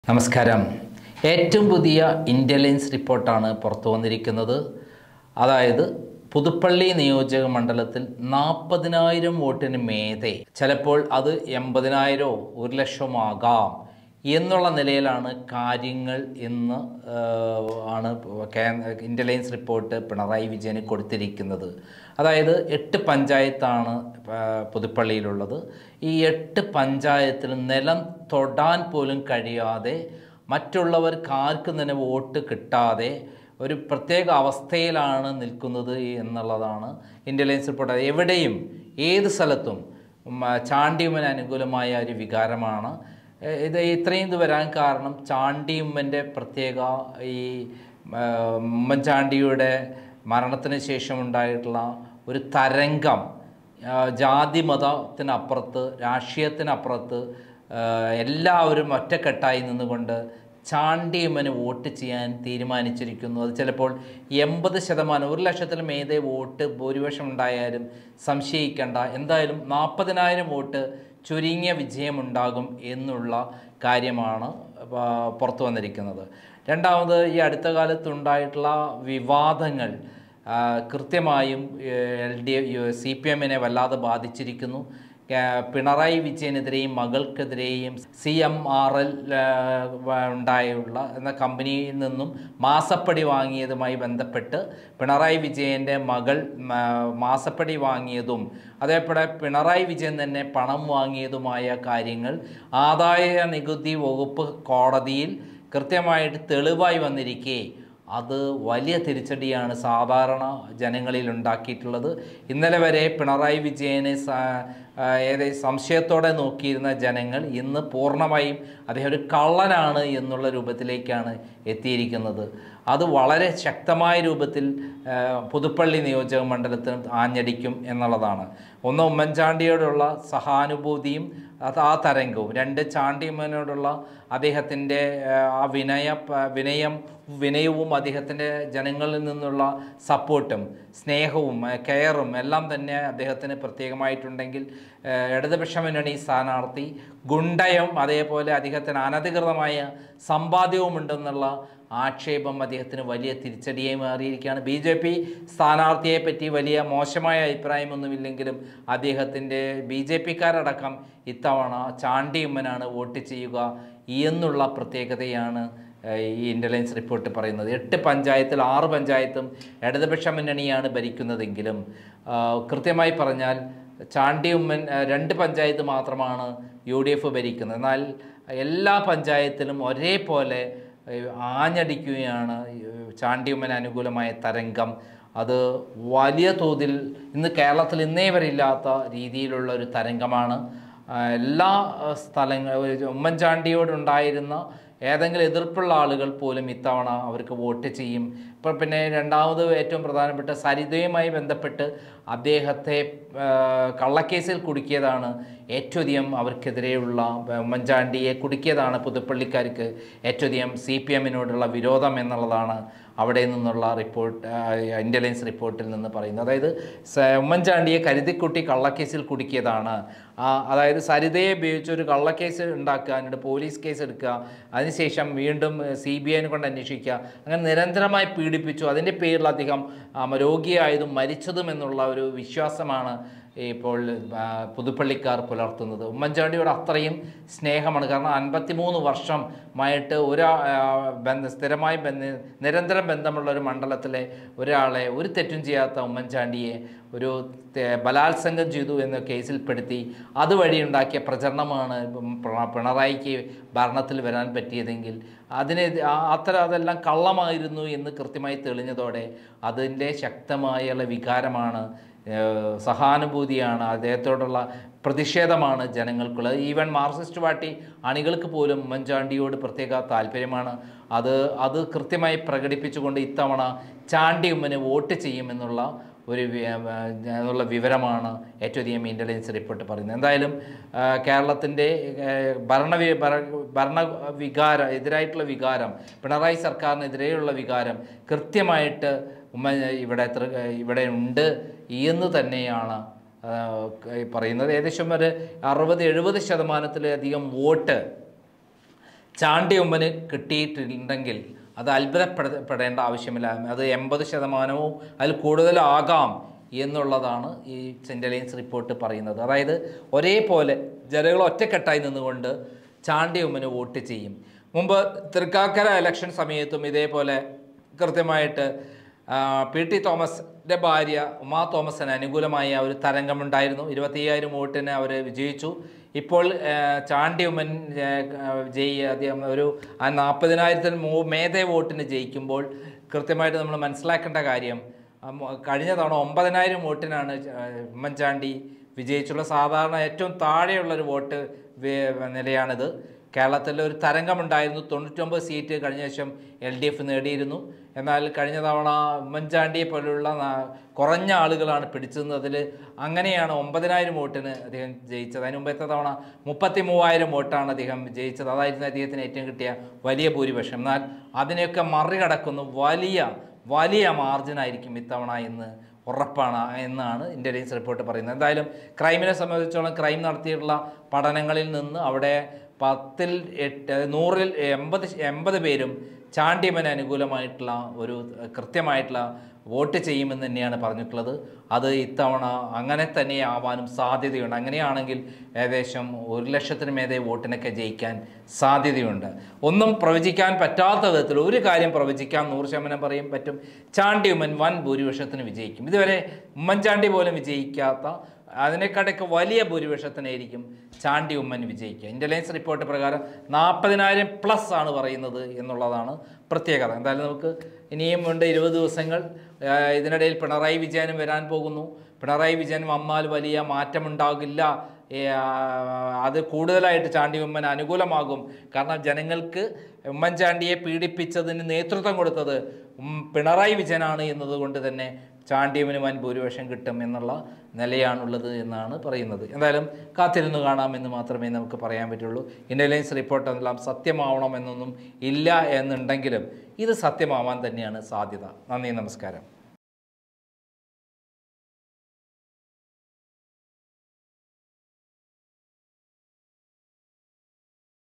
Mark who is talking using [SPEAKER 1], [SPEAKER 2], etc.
[SPEAKER 1] നമസ്കാരം ഏറ്റവും പുതിയ ഇൻ്റലിജൻസ് റിപ്പോർട്ടാണ് പുറത്തു വന്നിരിക്കുന്നത് അതായത് പുതുപ്പള്ളി നിയോജക മണ്ഡലത്തിൽ നാൽപ്പതിനായിരം വോട്ടിന് മേതെ ചിലപ്പോൾ അത് എൺപതിനായിരമോ ഒരു ലക്ഷമോ ആകാം എന്നുള്ള നിലയിലാണ് കാര്യങ്ങൾ എന്ന് ആഹ്, ആണ് കേ- ഇൻ്റലിജൻസ് റിപ്പോർട്ട് പിണറായി വിജയന് കൊടുത്തിരിക്കുന്നത് അതായത് എട്ട് പഞ്ചായത്താണ് ആഹ്, പുതുപ്പള്ളിയിലുള്ളത് ഈ എട്ട് പഞ്ചായത്തിൽ നിലം തൊടാൻ പോലും കഴിയാതെ മറ്റുള്ളവർക്ക് ആർക്കും തന്നെ വോട്ട് കിട്ടാതെ ഒരു പ്രത്യേക അവസ്ഥയിലാണ് നിൽക്കുന്നത് എന്നുള്ളതാണ് ഇൻ്റലിജൻസ് റിപ്പോർട്ട് എവിടെയും ഏത് സ്ഥലത്തും ഉം, ചാണ്ടിയുമ്മന് അനുകൂലമായ ഒരു വികാരമാണ് എ- ഇത് ഇത്രയും ഇത് വരാൻ കാരണം ചാണ്ടിയുമ്മൻ്റെ പ്രത്യേക ഈ ആ, ഉമ്മൻചാണ്ടിയുടെ മരണത്തിന് ശേഷം ഉണ്ടായിട്ടുള്ള ഒരു തരംഗം ആ, ജാതി മതത്തിനപ്പുറത്ത് രാഷ്ട്രീയത്തിനപ്പുറത്ത് ആ, എല്ലാവരും ഒറ്റക്കെട്ടായി നിന്നുകൊണ്ട് ചാണ്ടിയമ്മന് വോട്ട് ചെയ്യാൻ തീരുമാനിച്ചിരിക്കുന്നു അത് ചിലപ്പോൾ എൺപത് ശതമാനം ഒരു ലക്ഷത്തിൽ മേതെ വോട്ട് ഭൂരിപക്ഷം ഉണ്ടായാലും സംശയിക്കേണ്ട എന്തായാലും നാൽപ്പതിനായിരം വോട്ട് ചുരുങ്ങിയ വിജയമുണ്ടാകും എന്നുള്ള കാര്യമാണ് ആ, പുറത്തു വന്നിരിക്കുന്നത് രണ്ടാമത് ഈ അടുത്ത കാലത്തുണ്ടായിട്ടുള്ള വിവാദങ്ങൾ ആ, കൃത്യമായും എൽ ഡി സി പി എമ്മിനെ വല്ലാതെ ബാധിച്ചിരിക്കുന്നു കേ- പിണറായി വിജയനെതിരെയും മകൾക്കെതിരെയും സി എം ആർ എൽ ഉണ്ടായുള്ള എന്ന കമ്പനിയിൽ നിന്നും മാസപ്പടി വാങ്ങിയതുമായി ബന്ധപ്പെട്ട് പിണറായി വിജയൻ്റെ മകൾ മ, മാസപ്പടി വാങ്ങിയതും അതേപോലെ പിണറായി വിജയൻ തന്നെ പണം വാങ്ങിയതുമായ കാര്യങ്ങൾ ആദായ നികുതി വകുപ്പ് കോടതിയിൽ കൃത്യമായിട്ട് തെളിവായി വന്നിരിക്കെ അത് വലിയ തിരിച്ചടിയാണ് സാധാരണ ജനങ്ങളിൽ ഉണ്ടാക്കിയിട്ടുള്ളത് ഇന്നലെ വരെ പിണറായി വിജയനെ സ- ആ, ഏറെ സംശയത്തോടെ നോക്കിയിരുന്ന ജനങ്ങൾ ഇന്ന് പൂർണ്ണമായും അദ്ദേഹം ഒരു കള്ളനാണ് എന്നുള്ള രൂപത്തിലേക്കാണ് എത്തിയിരിക്കുന്നത് അത് വളരെ ശക്തമായ രൂപത്തിൽ ആ, പുതുപ്പള്ളി നിയോജക മണ്ഡലത്തിന് ആഞ്ഞടിക്കും എന്നുള്ളതാണ് ഒന്ന് ഉമ്മൻചാണ്ടിയോടുള്ള സഹാനുഭൂതിയും അത് ആ തരംഗവും രണ്ട് ചാണ്ടിയമ്മനോടുള്ള അദ്ദേഹത്തിൻ്റെ ആ, ആ വിനയ പ- വിനയം വിനയവും അദ്ദേഹത്തിൻ്റെ ജനങ്ങളിൽ നിന്നുള്ള സപ്പോർട്ടും സ്നേഹവും ആ, കെയറും എല്ലാം തന്നെ അദ്ദേഹത്തിന് പ്രത്യേകമായിട്ടുണ്ടെങ്കിൽ ആ, ഇടതുപക്ഷ മുന്നണി സ്ഥാനാർത്ഥി ഗുണ്ടയും അതേപോലെ അദ്ദേഹത്തിന് അനധികൃതമായ സമ്പാദ്യവും ഉണ്ടെന്നുള്ള ആക്ഷേപം അദ്ദേഹത്തിന് വലിയ തിരിച്ചടിയായി മാറിയിരിക്കുകയാണ് ബി ജെ പി സ്ഥാനാർത്ഥിയെ പറ്റി വലിയ മോശമായ അഭിപ്രായമൊന്നുമില്ലെങ്കിലും അദ്ദേഹത്തിൻ്റെ ബി ജെ പിക്കാരടക്കം ഇത്തവണ ചാണ്ടിയുമ്മനാണ് വോട്ട് ചെയ്യുക എന്നുള്ള പ്രത്യേകതയാണ് ഏഹ്, ഈ ഇൻ്റലിജൻസ് റിപ്പോർട്ട് പറയുന്നത് എട്ട് പഞ്ചായത്തിൽ ആറ് പഞ്ചായത്തും ഇടതുപക്ഷ മുന്നണിയാണ് ഭരിക്കുന്നതെങ്കിലും ആ, കൃത്യമായി പറഞ്ഞാൽ ചാണ്ടിയുമ്മൻ ആ, രണ്ട് പഞ്ചായത്ത് മാത്രമാണ് യു ഡി എഫ് ഭരിക്കുന്നത് എന്നാൽ എല്ലാ പഞ്ചായത്തിലും ഒരേപോലെ ഏഹ്, ആഞ്ഞടിക്കുകയാണ് ഏഹ്, ചാണ്ടിയുമ്മന് അനുകൂലമായ തരംഗം അത് വലിയ തോതിൽ ഇന്ന് കേരളത്തിൽ ഇന്നേ വരെ ഇല്ലാത്ത രീതിയിലുള്ള ഒരു തരംഗമാണ് ആ, എല്ലാ സ്ഥലങ്ങൾ ഉമ്മൻചാണ്ടിയോടുണ്ടായിരുന്ന ഏതെങ്കിലും എതിർപ്പുള്ള ആളുകൾ പോലും ഇത്തവണ അവർക്ക് വോട്ട് ചെയ്യും ഇപ്പം പിന്നെ രണ്ടാമത് ഏറ്റവും പ്രധാനപ്പെട്ട സരിതയുമായി ബന്ധപ്പെട്ട് അദ്ദേഹത്തെ ആ, കള്ളക്കേസിൽ കുടുക്കിയതാണ് ഏറ്റവും അധികം അവർക്കെതിരെയുള്ള ഉമ്മൻചാണ്ടിയെ കുടുക്കിയതാണ് പുതുപ്പള്ളിക്കാർക്ക് ഏറ്റവും അധികം സി പി എമ്മിനോടുള്ള വിരോധം എന്നുള്ളതാണ് അവിടെ നിന്നുള്ള റിപ്പോർട്ട് ഇൻ്റലിജൻസ് റിപ്പോർട്ടിൽ നിന്ന് പറയുന്നത് അതായത് സ- ഉമ്മൻചാണ്ടിയെ കരുതിക്കുട്ടി കള്ളക്കേസിൽ കുടുക്കിയതാണ് ആ, അതായത് സരിതയെ ഉപയോഗിച്ച് ഒരു കള്ളക്കേസ് ഉണ്ടാക്കുക എന്നിട്ട് പോലീസ് കേസ് എടുക്കുക അതിനുശേഷം വീണ്ടും സി ബി ഐനെ കൊണ്ട് അന്വേഷിക്കുക അങ്ങനെ നിരന്തരമായി പീഡിപ്പിച്ചു അതിൻ്റെ പേരിൽ അദ്ദേഹം ആ, രോഗിയായതും മരിച്ചതും എന്നുള്ള ഒരു വിശ്വാസമാണ് ഇപ്പോൾ ആ, പുതുപ്പള്ളിക്കാർ പുലർത്തുന്നത് ഉമ്മൻചാണ്ടിയോട് അത്രയും സ്നേഹമാണ് കാരണം അൻപത്തിമൂന്ന് വർഷമായിട്ട് ഒരു ബന്ധ സ്ഥിരമായി ബന്ധ നിരന്തരം ബന്ധമുള്ള ഒരു മണ്ഡലത്തിലെ ഒരാളെ ഒരു തെറ്റും ചെയ്യാത്ത ഉമ്മൻചാണ്ടിയെ ഒരു തെ- ബലാത്സംഗം ചെയ്തു എന്ന കേസിൽപ്പെടുത്തി അതുവഴി ഉണ്ടാക്കിയ പ്രചരണമാണ് ഇപ്പം പിണ- പിണറായിക്ക് ഭരണത്തിൽ വരാൻ പറ്റിയതെങ്കിൽ അതിനെ ആ- അത്ര അതെല്ലാം കള്ളമായിരുന്നു എന്ന് കൃത്യമായി തെളിഞ്ഞതോടെ അതിൻ്റെ ശക്തമായുള്ള വികാരമാണ് ഏഹ് സഹാനുഭൂതിയാണ് അദ്ദേഹത്തോടുള്ള പ്രതിഷേധമാണ് ജനങ്ങൾക്കുള്ളത് ഈവൻ മാർക്സിസ്റ്റ് പാർട്ടി അണികൾക്ക് പോലും ഉമ്മൻചാണ്ടിയോട് പ്രത്യേക താല്പര്യമാണ് അത് അത് കൃത്യമായി പ്രകടിപ്പിച്ചുകൊണ്ട് ഇത്തവണ ചാണ്ടി ഉമ്മന് വോട്ട് ചെയ്യുമെന്നുള്ള ഒരു വി- ആ, എന്നുള്ള വിവരമാണ് ഏറ്റവും അധികം ഇൻ്റലിജൻസ് റിപ്പോർട്ട് പറയുന്നത് എന്തായാലും ആ, കേരളത്തിൻ്റെ ആ, ഭരണ വി- ഭര- ഭരണ വികാരം എതിരായിട്ടുള്ള വികാരം പിണറായി സർക്കാരിനെതിരെയുള്ള വികാരം കൃത്യമായിട്ട് ഉമ്മ ഇവിടെ തൃ- ഇവിടെ ഉണ്ട് എന്ന് തന്നെയാണ് ആ, പറയുന്നത് ഏകദേശം ഒരു അറുപത് എഴുപത് ശതമാനത്തിലധികം വോട്ട് ചാണ്ടി ഉമ്മന് കിട്ടിയിട്ടുണ്ടെങ്കിൽ അത് അത്ഭുതപ്പെടേണ്ട ആവശ്യമില്ല അത് എൺപത് ശതമാനവും അതിൽ കൂടുതലാകാം എന്നുള്ളതാണ് ഈ സെൻറ്റലൈൻസ് റിപ്പോർട്ട് പറയുന്നത് അതായത് ഒരേപോലെ ജനങ്ങൾ ഒറ്റക്കെട്ടായി നിന്നുകൊണ്ട് ചാണ്ടി ഉമ്മന് വോട്ട് ചെയ്യും മുമ്പ് തൃക്കാക്കര ഇലക്ഷൻ സമയത്തും ഇതേപോലെ കൃത്യമായിട്ട് ആ, പി ടി തോമസിൻ്റെ ഭാര്യ ഉമാ തോമസിന് അനുകൂലമായ ഒരു തരംഗമുണ്ടായിരുന്നു ഇരുപത്തയ്യായിരം വോട്ടിന് അവർ വിജയിച്ചു ഇപ്പോൾ ആ, ചാണ്ടി ഉമ്മൻ ആ, ജയി അദ്ദേഹം ഒരു ആ നാൽപ്പതിനായിരത്തിന് മൂ മേധേ വോട്ടിന് ജയിക്കുമ്പോൾ കൃത്യമായിട്ട് നമ്മൾ മനസ്സിലാക്കേണ്ട കാര്യം ആ, മൊ- കഴിഞ്ഞ തവണ ഒമ്പതിനായിരം വോട്ടിനാണ് ച- ആ, ഉമ്മൻചാണ്ടി വിജയിച്ചുള്ള സാധാരണ ഏറ്റവും താഴെയുള്ളൊരു വോട്ട് വേ- നിലയാണിത് കേരളത്തിൽ ഒരു തരംഗമുണ്ടായിരുന്നു തൊണ്ണൂറ്റൊമ്പത് സീറ്റ് കഴിഞ്ഞ ശേഷം എൽ ഡി എഫ് നേടിയിരുന്നു എന്നാൽ കഴിഞ്ഞ തവണ ഉമ്മൻചാണ്ടിയെ പോലുള്ള നാ- കുറഞ്ഞ ആളുകളാണ് പിടിച്ചതിൽ അങ്ങനെയാണ് ഒമ്പതിനായിരം വോട്ടിന് അദ്ദേഹം ജയിച്ചത് അതിന് മുമ്പത്തെ തവണ മുപ്പത്തി മൂവായിരം വോട്ടാണ് അദ്ദേഹം ജയിച്ചത് അതായിരുന്നു അദ്ദേഹത്തിന് ഏറ്റവും കിട്ടിയ വലിയ ഭൂരിപക്ഷം എന്നാൽ അതിനെയൊക്കെ മറികടക്കുന്ന വലിയ വലിയ മാർജിനായിരിക്കും ഇത്തവണ എന്ന് ഉറപ്പാണ് എന്നാണ് ഇൻ്റലിജൻസ് റിപ്പോർട്ട് പറയുന്നത് എന്തായാലും ക്രൈമിനെ സംബന്ധിച്ചോളം ക്രൈം നടത്തിയിട്ടുള്ള പഠനങ്ങളിൽ നിന്ന് അവിടെ പത്തിൽ എട്ട് നൂറിൽ എൺപത് ശ- എൺപത് പേരും ചാണ്ടിയമ്മന് അനുകൂലമായിട്ടുള്ള ഒരു കൃത്യമായിട്ടുള്ള വോട്ട് ചെയ്യുമെന്ന് തന്നെയാണ് പറഞ്ഞിട്ടുള്ളത് അത് ഇത്തവണ അങ്ങനെ തന്നെ ആവാനും സാധ്യതയുണ്ട് അങ്ങനെയാണെങ്കിൽ ഏകദേശം ഒരു ലക്ഷത്തിന് മേലെ വോട്ടിനൊക്കെ ജയിക്കാൻ സാധ്യതയുണ്ട് ഒന്നും പ്രവചിക്കാൻ പറ്റാത്ത വിധത്തിൽ ഒരു കാര്യം പ്രവചിക്കാം നൂറ് ശതമാനം പറയും പറ്റും ചാണ്ടി ഉമ്മൻ വൻ ഭൂരിപക്ഷത്തിന് വിജയിക്കും ഇതുവരെ ഉമ്മൻചാണ്ടി പോലും വിജയിക്കാത്ത അതിനേക്കാട്ടൊക്കെ വലിയ ഭൂരിപക്ഷത്തിനായിരിക്കും ചാണ്ടി ഉമ്മൻ വിജയിക്കുക ഇൻ്റലിജൻസ് റിപ്പോർട്ട് പ്രകാരം നാൽപ്പതിനായിരം പ്ലസ് ആണ് പറയുന്നത് എന്നുള്ളതാണ് പ്രത്യേകത എന്തായാലും നമുക്ക് ഇനിയും ഉണ്ട് ഇരുപത് ദിവസങ്ങൾ ആ, ഇതിനിടയിൽ പിണറായി വിജയനും വരാൻ പോകുന്നു പിണറായി വിജയൻ വന്നാൽ വലിയ മാറ്റമുണ്ടാകില്ല ഏ, ആ, അത് കൂടുതലായിട്ട് ചാണ്ടി ഉമ്മൻ അനുകൂലമാകും കാരണം ജനങ്ങൾക്ക് ഉമ്മൻചാണ്ടിയെ പീഡിപ്പിച്ചതിന് നേതൃത്വം കൊടുത്തത് ഉം പിണറായി വിജയനാണ് എന്നതുകൊണ്ട് തന്നെ ചാണ്ടിയമ്മന് വൻ ഭൂരിപക്ഷം കിട്ടും എന്നുള്ള നിലയാണുള്ളത് എന്നാണ് പറയുന്നത് എന്തായാലും കാത്തിരുന്ന് കാണാമെന്ന് മാത്രമേ നമുക്ക് പറയാൻ പറ്റുള്ളൂ ഇൻ്റലിജൻസ് റിപ്പോർട്ട് എല്ലാം സത്യമാവണമെന്നൊന്നും ഇല്ല എന്നുണ്ടെങ്കിലും ഇത് സത്യമാവാൻ തന്നെയാണ് സാധ്യത നന്ദി നമസ്കാരം